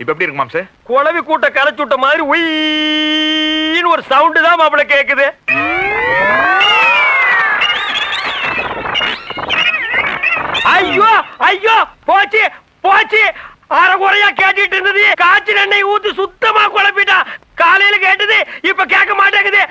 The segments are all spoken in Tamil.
இப்ப எப்படி இருக்கு மாம்சு குளவி கூட்ட கரைச்சு விட்ட மாதிரி உயின்னு ஒரு சவுண்டு தான் மாப்பிள கேக்குது ஐயோ ஐயோ போச்சு போச்சு அரைகுறையா கேட்டுட்டு இருந்தது காய்ச்சல் எண்ணெய் ஊத்தி சுத்தமா குழப்பிட்டா காலையில கேட்டது இப்ப கேட்க மாட்டேங்குது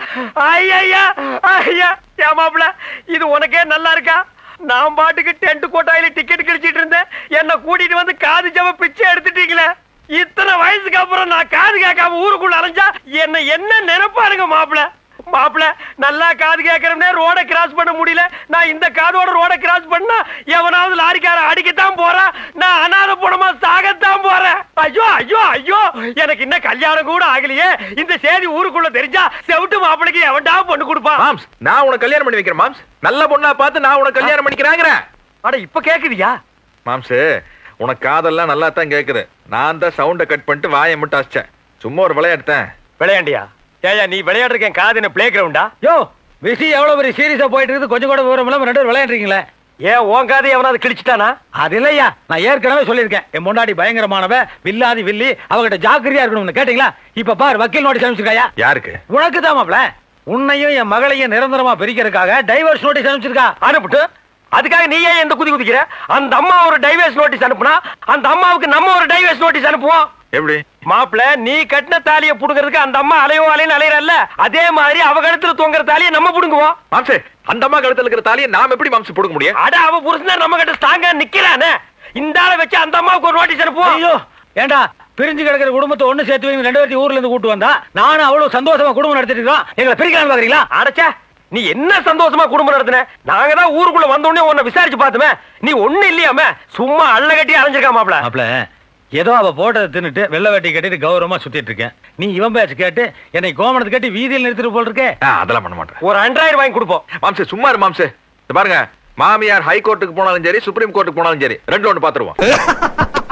ஐயா ஐயா ஏன் மாப்பிள இது உனக்கே நல்லா இருக்கா நான் பாட்டுக்கு டென்ட் கோட்டாயில டிக்கெட் கிழிச்சிட்டு இருந்தேன் என்ன கூட்டிட்டு வந்து காது ஜவ பிச்சை எடுத்துட்டீங்களே இத்தனை வயசுக்கு அப்புறம் நான் காது கேட்காம ஊருக்குள்ள அலைஞ்சா என்ன என்ன நினைப்பாருங்க மாப்பிள மாப்பிள நல்லா காது கேட்கறோம்னே ரோட கிராஸ் பண்ண முடியல நான் இந்த காதோட ரோட கிராஸ் பண்ணா எவனாவது லாரிக்கார அடிக்கத்தான் போறான் நான் அனாத போனமா சாகத்தான் போறேன் ஐயோ ஐயோ ஐயோ எனக்கு இன்னும் கல்யாணம் கூட ஆகலையே இந்த செய்தி ஊருக்குள்ள தெரிஞ்சா செவிட்டு மாப்பிளைக்கு எவன்டா பொண்ணு கொடுப்பான் மாம்ஸ் நான் உனக்கு கல்யாணம் பண்ணி வைக்கிறேன் மாம்ஸ் நல்ல பொண்ணா பார்த்து நான் உனக்கு கல்யாணம் பண்ணிக்கிறாங்கிறேன் அட இப்ப கேக்குதியா மாம்சு உனக்கு காதெல்லாம் நல்லா தான் கேக்குது நான் தான் சவுண்ட கட் பண்ணிட்டு வாயை மட்டும் அசிச்சேன் சும்மா ஒரு விளையாடுத்தேன் விளையாண்டியா ஏயா நீ விளையாடுறேன் காது என்ன பிளே கிரவுண்டா யோ விஷயம் எவ்வளவு பெரிய சீரியஸா போயிட்டு இருக்குது கொஞ்சம் கூட விவரம் இல்லாம ரெண்டு பேரும் விளையாடுறீங்களே ஏன் உன் காது எவனாவது கிழிச்சிட்டானா அது இல்லையா நான் ஏற்கனவே சொல்லியிருக்கேன் என் முன்னாடி பயங்கரமானவ வில்லாதி வில்லி அவகிட்ட ஜாக்கிரதையா இருக்கணும்னு கேட்டீங்களா இப்ப பாரு வக்கீல் நோட்டீஸ் அனுப்பிச்சிருக்காயா யாருக்கு உனக்கு தான் மாப்ள உன்னையும் என் மகளையும் நிரந்தரமா பிரிக்கிறதுக்காக டைவர்ஸ் நோட்டீஸ் அனுப்பிச்சிருக்கா அனுப்பிட்டு அதுக்காக நீ ஏன் எந்த குதி குதிக்கிற அந்த அம்மா ஒரு டைவர்ஸ் நோட்டீஸ் அனுப்புனா அந்த அம்மாவுக்கு நம்ம ஒரு டைவர்ஸ் நோட்டீஸ் அனுப்புவோம் எப்படி மாப்பிள நீ கட்டின தாலியை புடுங்கிறதுக்கு அந்த அம்மா அலையோ அலைன்னு அலையறல்ல அதே மாதிரி அவ கழுத்துல தொங்குற தாலியை நம்ம புடுங்குவோம் மாம்சு அந்த அம்மா கழுத்துல இருக்கிற தாலியை நாம் எப்படி மாம்சு போடுக்க முடியும் அட அவ புருஷன் நம்ம கிட்ட ஸ்ட்ராங்கா நிக்கிறானே இந்த ஆளை வச்சு அந்த அம்மாவுக்கு ஒரு நோட்டீஸ் அனுப்புவோம் ஐயோ ஏண்டா பிரிஞ்சு கிடக்கிற குடும்பத்தை ஒண்ணு சேர்த்து வைங்க ரெண்டு பேர்த்தையும் ஊர்ல இருந்து கூட்டு வந்தா நானும் அவ்வளவு சந்தோஷமா குடும்பம் நடத்திட்டு இருக்கோம் எங்களை பிரிக்கலாம்னு பாக்குறீங்களா அடச்சே நீ என்ன சந்தோஷமா குடும்பம் நடத்தின நாங்க தான் ஊருக்குள்ள வந்த உடனே உன்னை விசாரிச்சு பார்த்தோமே நீ ஒண்ணு இல்லையாம சும்மா அள்ள கட்டி அலைஞ்சிருக்கா மாப்பிள மாப்ள ஏதோ அவ போட்டதை தின்னுட்டு வெள்ளை வேட்டி கட்டிட்டு கௌரவமா சுத்திட்டு இருக்கேன் நீ இவன் பேச்சு கேட்டு என்னை கோமணத்தை கட்டி வீதியில் நிறுத்திட்டு போல் இருக்கே ஆ, அதெல்லாம் பண்ண மாட்டேன் ஒரு அண்ட்ராய்டு வாங்கி கொடுப்போம் மாம்சு சும்மா இரு மாம்சு இந்த பாருங்க மாமியார் ஹை கோர்ட்டுக்கு போனாலும் சரி சுப்ரீம் கோர்ட்டுக்கு போனாலும் சரி ரெண்டு ஒன்று பாத்துருவோம்